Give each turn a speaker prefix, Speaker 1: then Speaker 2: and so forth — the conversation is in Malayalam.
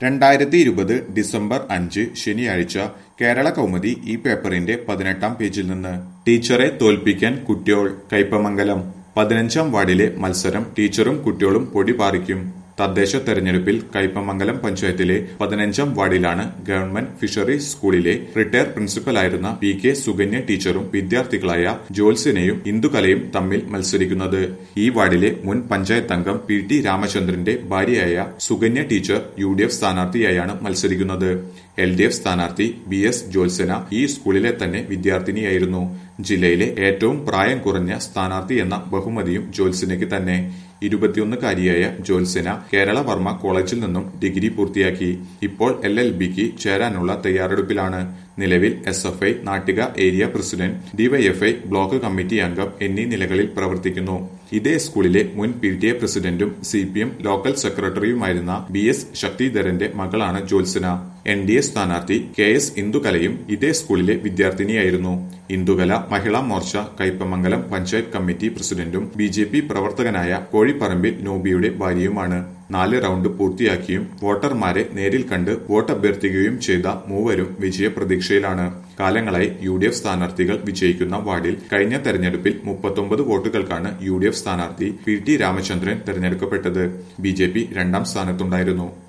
Speaker 1: രണ്ടായിരത്തി ഇരുപത് ഡിസംബർ അഞ്ച് ശനിയാഴ്ച കേരള കൗമുദി ഈ പേപ്പറിന്റെ പതിനെട്ടാം പേജിൽ നിന്ന് ടീച്ചറെ തോൽപ്പിക്കാൻ കുട്യോൾ കയ്പമംഗലം പതിനഞ്ചാം വാർഡിലെ മത്സരം ടീച്ചറും കുട്യോളും പൊടി പാറിക്കും തദ്ദേശ തെരഞ്ഞെടുപ്പിൽ കയ്പമംഗലം പഞ്ചായത്തിലെ പതിനഞ്ചാം വാർഡിലാണ് ഗവൺമെന്റ് ഫിഷറീസ് സ്കൂളിലെ റിട്ടയർ പ്രിൻസിപ്പലായിരുന്ന പി കെ സുകന്യ ടീച്ചറും വിദ്യാർത്ഥികളായ ജോത്സ്യനെയും ഇന്ദുകലയും തമ്മിൽ മത്സരിക്കുന്നത് ഈ വാർഡിലെ മുൻ പഞ്ചായത്ത് അംഗം പി ടി രാമചന്ദ്രന്റെ ഭാര്യയായ Sukanya teacher U D F സ്ഥാനാർത്ഥിയായാണ് മത്സരിക്കുന്നത് എൽ ഡി എഫ് സ്ഥാനാർത്ഥി ബി എസ് ജോത്സന ഈ സ്കൂളിലെ തന്നെ വിദ്യാർത്ഥിനിയായിരുന്നു ജില്ലയിലെ ഏറ്റവും പ്രായം കുറഞ്ഞ സ്ഥാനാർത്ഥി എന്ന ബഹുമതിയും ജോത്സനയ്ക്ക് തന്നെ ഇരുപത്തിയൊന്നുകാരിയായ ജോത്സന കേരള വർമ്മ കോളേജിൽ നിന്നും ഡിഗ്രി പൂർത്തിയാക്കി ഇപ്പോൾ എൽ എൽ ബിക്ക് ചേരാനുള്ള തയ്യാറെടുപ്പിലാണ് നിലവിൽ S F I Nattika area president DYFI block committee അംഗം എന്നീ നിലകളിൽ പ്രവർത്തിക്കുന്നു ഇതേ സ്കൂളിലെ മുൻ പി ടി എ പ്രസിഡന്റും സി പി എം ലോക്കൽ സെക്രട്ടറിയുമായിരുന്ന ബി എസ് ശക്തിധരന്റെ മകളാണ് ജോത്സന എൻ ഡി എ സ്ഥാനാർത്ഥി കെ എസ് ഇന്ദുകലയും ഇതേ സ്കൂളിലെ വിദ്യാർത്ഥിനിയായിരുന്നു ഇന്ദുകല മഹിളാ മോർച്ച കയ്പമംഗലം പഞ്ചായത്ത് കമ്മിറ്റി പ്രസിഡന്റും ബി ജെ പി പ്രവർത്തകനായ കോഴിപ്പറമ്പിൽ നോബിയുടെ ഭാര്യയുമാണ് നാല് റൗണ്ട് പൂർത്തിയാക്കിയും വോട്ടർമാരെ നേരിൽ കണ്ട് വോട്ട് അഭ്യർത്ഥിക്കുകയും ചെയ്ത മൂവരും വിജയപ്രതീക്ഷയിലാണ് കാലങ്ങളായി യു ഡി എഫ് സ്ഥാനാർത്ഥികൾ വിജയിക്കുന്ന വാർഡിൽ കഴിഞ്ഞ തെരഞ്ഞെടുപ്പിൽ മുപ്പത്തൊമ്പത് വോട്ടുകൾക്കാണ് യു ഡി എഫ് സ്ഥാനാർത്ഥി പി ടി രാമചന്ദ്രൻ തെരഞ്ഞെടുക്കപ്പെട്ടത് ബി ജെ പി രണ്ടാം സ്ഥാനത്തുണ്ടായിരുന്നു